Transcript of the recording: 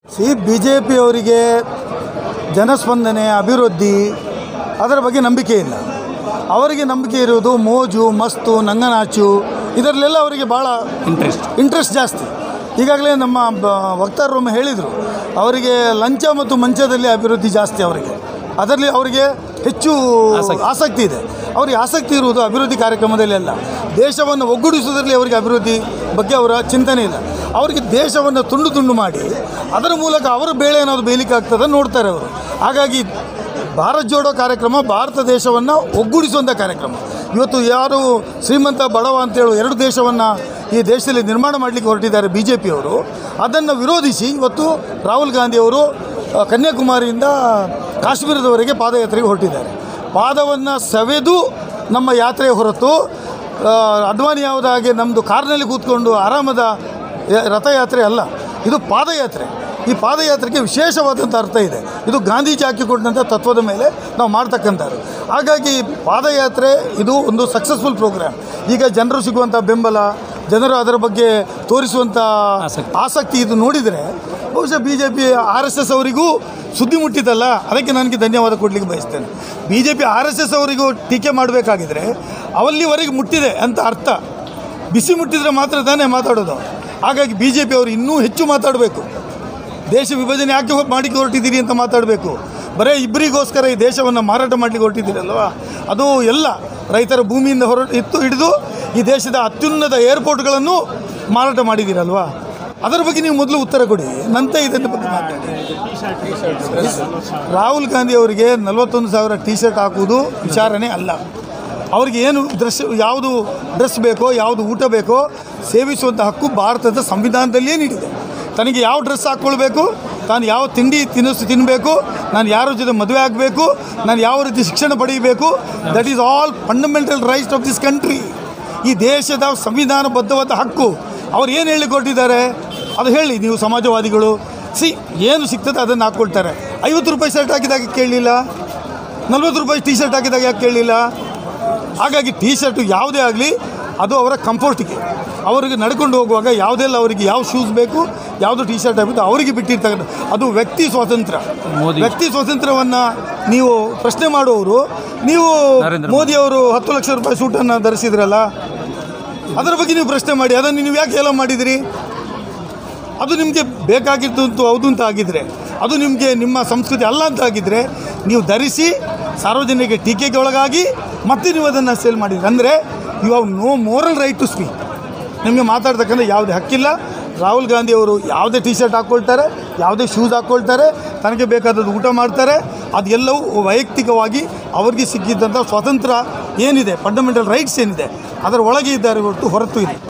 C B J ಪಿಯವರಿಗೆ ಜನಸ್ಪಂದನೆ ಅಭಿವೃದ್ಧಿ ಅದರ ಬಗ್ಗೆ ನಂಬಿಕೆ ಇಲ್ಲ ಅವರಿಗೆ ನಂಬಿಕೆ ಇರುವುದು ಮೋಜು ಮಸ್ತು ನಂಗನಾಚು ಇದರಲ್ಲೆಲ್ಲ ಅವರಿಗೆ ಭಾಳ ಇಂಟ್ರೆಸ್ಟ್ ಇಂಟ್ರೆಸ್ಟ್ ಜಾಸ್ತಿ ಈಗಾಗಲೇ ನಮ್ಮ ಬ- ವಕ್ತಾರರೊಮ್ಮೆ ಹೇಳಿದರು ಅವರಿಗೆ ಲಂಚ ಮತ್ತು ಮಂಚದಲ್ಲಿ ಅಭಿವೃದ್ಧಿ ಜಾಸ್ತಿ ಅವರಿಗೆ ಅದರಲ್ಲಿ ಅವರಿಗೆ ಹೆಚ್ಚು ಆಸಕ್ತಿ. ಆಸಕ್ತಿ ಇದೆ ಅವರಿಗೆ ಆಸಕ್ತಿ ಇರುವುದು ಅಭಿವೃದ್ಧಿ ಕಾರ್ಯಕ್ರಮದಲ್ಲಿ ಅಲ್ಲ ದೇಶವನ್ನು ಒಗ್ಗೂಡಿಸುವುದರಲ್ಲಿ ಅವರಿಗೆ ಅಭಿವೃದ್ಧಿ ಬಗ್ಗೆ ಅವರ ಚಿಂತನೆ ಇಲ್ಲ ಅವರಿಗೆ ದೇಶವನ್ನು ತುಂಡು ತುಂಡು ಮಾಡಿ ಅದರ ಮೂಲಕ ಅವರ ಬೇಳೆ ಏನಾದರೂ ಬೇಯಲಿಕ್ಕೆ ಆಗ್ತದೆ ನೋಡ್ತಾರೆ ಅವರು ಹಾಗಾಗಿ ಭಾರತ್ ಜೋಡೋ ಕಾರ್ಯಕ್ರಮ ಭಾರತ ದೇಶವನ್ನು ಒಗ್ಗೂಡಿಸುವಂಥ ಕಾರ್ಯಕ್ರಮ ಇವತ್ತು ಯಾರು ಶ್ರೀಮಂತ ಬಡವ ಅಂತೇಳು ಎರಡು ದೇಶವನ್ನು ಈ ದೇಶದಲ್ಲಿ ನಿರ್ಮಾಣ ಮಾಡಲಿಕ್ಕೆ ಹೊರಟಿದ್ದಾರೆ ಬಿ ಜೆ ಪಿಯವರು ಅದನ್ನು ವಿರೋಧಿಸಿ ಇವತ್ತು ರಾಹುಲ್ ಗಾಂಧಿಯವರು ಆ, ಕನ್ಯಾಕುಮಾರಿಯಿಂದ ಕಾಶ್ಮೀರದವರೆಗೆ ಪಾದಯಾತ್ರೆಗೆ ಹೊರಟಿದ್ದಾರೆ ಪಾದವನ್ನು ಸವೆದು ನಮ್ಮ ಯಾತ್ರೆ ಹೊರತು ಆ, ಅಡ್ವಾಣಿ ಯಾವುದ ಹಾಗೆ ನಮ್ಮದು ಕಾರ್ನಲ್ಲಿ ಕೂತ್ಕೊಂಡು ಆರಾಮದ ಯ- ರಥಯಾತ್ರೆ ಅಲ್ಲ ಇದು ಪಾದಯಾತ್ರೆ ಈ ಪಾದಯಾತ್ರೆಗೆ ವಿಶೇಷವಾದಂಥ ಅರ್ಥ ಇದೆ ಇದು ಗಾಂಧೀಜಿ ಹಾಕಿಕೊಟ್ಟಂಥ ತತ್ವದ ಮೇಲೆ ನಾವು ಮಾಡ್ತಕ್ಕಂಥದ್ದು ಹಾಗಾಗಿ ಪಾದಯಾತ್ರೆ ಇದು ಒಂದು ಸಕ್ಸಸ್ಫುಲ್ ಪ್ರೋಗ್ರಾಮ್ ಈಗ ಜನರು ಸಿಗುವಂಥ ಬೆಂಬಲ ಜನರು ಅದರ ಬಗ್ಗೆ ತೋರಿಸುವಂಥ ಆಸಕ್ತಿ. ಆಸಕ್ತಿ ಇದು ನೋಡಿದರೆ ಬಹುಶಃ B J P R S S ಅವರಿಗೂ ಸುದ್ದಿ ಮುಟ್ಟಿತಲ್ಲ ಅದಕ್ಕೆ ನನಗೆ ಧನ್ಯವಾದ ಕೊಡಲಿಕ್ಕೆ ಬಯಸ್ತೇನೆ B J P R S S ಅವರಿಗೂ ಟೀಕೆ ಮಾಡಬೇಕಾಗಿದ್ರೆ ಅವಲ್ಲಿವರೆಗೆ ಮುಟ್ಟಿದೆ ಅಂತ ಅರ್ಥ ಬಿಸಿ ಮುಟ್ಟಿದರೆ ಮಾತ್ರ ತಾನೇ ಮಾತಾಡೋದು ಹಾಗಾಗಿ ಬಿ ಜೆ ಪಿ ಅವರು ಇನ್ನೂ ಹೆಚ್ಚು ಮಾತಾಡಬೇಕು ದೇಶ ವಿಭಜನೆ ಯಾಕೆ ಹೊ- ಮಾಡಿಕ್ಕೆ ಹೊರಟಿದ್ದೀರಿ ಅಂತ ಮಾತಾಡಬೇಕು ಬರೀ ಇಬ್ಬರಿಗೋಸ್ಕರ ಈ ದೇಶವನ್ನು ಮಾರಾಟ ಮಾಡಲಿಕ್ಕೆ ಹೊರಟಿದ್ದೀರಲ್ವಾ ಅದು ಎಲ್ಲ ರೈತರ ಭೂಮಿಯಿಂದ ಹೊರ ಇತ್ತು ಹಿಡಿದು ಈ ದೇಶದ ಅತ್ಯುನ್ನತ ಏರ್ಪೋರ್ಟ್ಗಳನ್ನು ಮಾರಾಟ ಮಾಡಿದ್ದೀರಲ್ವಾ ಅದರ ಬಗ್ಗೆ ನೀವು ಮೊದಲು ಉತ್ತರ ಕೊಡಿ ನಂತರ ಇದರ ಬಗ್ಗೆ ಮಾತಾಡಿ ರಾಹುಲ್ ಗಾಂಧಿ ಅವರಿಗೆ ನಲವತ್ತೊಂದು ಸಾವಿರ ಟೀ ಶರ್ಟ್ ಹಾಕುವುದು ವಿಚಾರಣೆ ಅಲ್ಲ ಅವ್ರಿಗೆ ಏನು ಡ್ರೆಸ್ ಯಾವುದು ಡ್ರೆಸ್ ಬೇಕೋ ಯಾವುದು ಊಟ ಬೇಕೋ ಸೇವಿಸುವಂಥ ಹಕ್ಕು ಭಾರತದ ಸಂವಿಧಾನದಲ್ಲಿಯೇ ನೀಡಿದೆ ತನಗೆ ಯಾವ ಡ್ರೆಸ್ ಹಾಕ್ಕೊಳ್ಬೇಕು ತಾನು ಯಾವ ತಿಂಡಿ ತಿನಿಸು ತಿನ್ನಬೇಕು ನಾನು ಯಾರ ಜೊತೆ ಮದುವೆ ಆಗಬೇಕು ನಾನು ಯಾವ ರೀತಿ ಶಿಕ್ಷಣ ಪಡೆಯಬೇಕು that is all fundamental rights of this country ಈ ದೇಶದ ಸಂವಿಧಾನಬದ್ಧವಾದ ಹಕ್ಕು ಅವ್ರು ಏನು ಹೇಳಿ ಕೊಟ್ಟಿದ್ದಾರೆ ಅದು ಹೇಳಿ ನೀವು ಸಮಾಜವಾದಿಗಳು ಸಿ ಏನು ಸಿಗ್ತದೆ ಅದನ್ನು ಹಾಕ್ಕೊಳ್ತಾರೆ ಐವತ್ತು ರೂಪಾಯಿ ಶರ್ಟ್ ಹಾಕಿದಾಗ ಕೇಳಲಿಲ್ಲ ನಲ್ವತ್ತು ರೂಪಾಯಿ ಟೀ ಶರ್ಟ್ ಹಾಕಿದಾಗ ಯಾಕೆ ಕೇಳಲಿಲ್ಲ ಹಾಗಾಗಿ ಟೀ ಶರ್ಟು ಯಾವುದೇ ಆಗಲಿ ಅದು ಅವರ ಕಂಫರ್ಟಿಗೆ ಅವರಿಗೆ ನಡ್ಕೊಂಡು ಹೋಗುವಾಗ ಯಾವುದೆಲ್ಲ ಅವರಿಗೆ ಯಾವ ಶೂಸ್ ಬೇಕು ಯಾವುದು ಟೀ ಶರ್ಟ್ ಆಗಬೇಕು ಅವರಿಗೆ ಬಿಟ್ಟಿರ್ತಕ್ಕಂಥ ಅದು ವ್ಯಕ್ತಿ ಸ್ವಾತಂತ್ರ್ಯ ಮೋದಿ. ವ್ಯಕ್ತಿ ಸ್ವಾತಂತ್ರ್ಯವನ್ನು ನೀವು ಪ್ರಶ್ನೆ ಮಾಡುವವರು ನೀವು ನರೇಂದ್ರ ಮೋದಿ ಅವರು ಹತ್ತು ಲಕ್ಷ ರೂಪಾಯಿ ಸೂಟನ್ನು ಧರಿಸಿದ್ರಲ್ಲ ಅದರ ಬಗ್ಗೆ ನೀವು ಪ್ರಶ್ನೆ ಮಾಡಿ ಅದನ್ನು ನೀವು ಯಾಕೆ ಎಲ್ಲ ಮಾಡಿದಿರಿ ಅದು ನಿಮಗೆ ಬೇಕಾಗಿದ್ದು ಅಂತೂ ಹೌದು ಅಂತ ಆಗಿದ್ದರೆ ಅದು ನಿಮಗೆ ನಿಮ್ಮ ಸಂಸ್ಕೃತಿ ಅಲ್ಲ ಅಂತ ಆಗಿದ್ದರೆ ನೀವು ಧರಿಸಿ ಸಾರ್ವಜನಿಕ ಟೀಕೆಗೆ ಒಳಗಾಗಿ ಮತ್ತೆ ನೀವು ಅದನ್ನು ಸೇಲ್ ಮಾಡಿದ್ರಿ ಅಂದರೆ you have no moral right to speak ನಿಮಗೆ ಮಾತಾಡ್ತಕ್ಕಂಥ ಯಾವುದೇ ಹಕ್ಕಿಲ್ಲ ರಾಹುಲ್ ಗಾಂಧಿ ಅವರು ಯಾವುದೇ ಟೀ ಶರ್ಟ್ ಹಾಕ್ಕೊಳ್ತಾರೆ ಯಾವುದೇ ಶೂಸ್ ಹಾಕ್ಕೊಳ್ತಾರೆ ತನಗೆ ಬೇಕಾದದ್ದು ಊಟ ಮಾಡ್ತಾರೆ ಅದೆಲ್ಲವೂ ವೈಯಕ್ತಿಕವಾಗಿ ಅವರಿಗೆ ಸಿಕ್ಕಿದ್ದಂಥ ಸ್ವಾತಂತ್ರ್ಯ ಏನಿದೆ ಫಂಡಮೆಂಟಲ್ ರೈಟ್ಸ್ ಏನಿದೆ ಅದರ ಒಳಗೆ ಇದ್ದಾರೆ ಹೊರತು ಹೊರತು ಇಲ್ಲ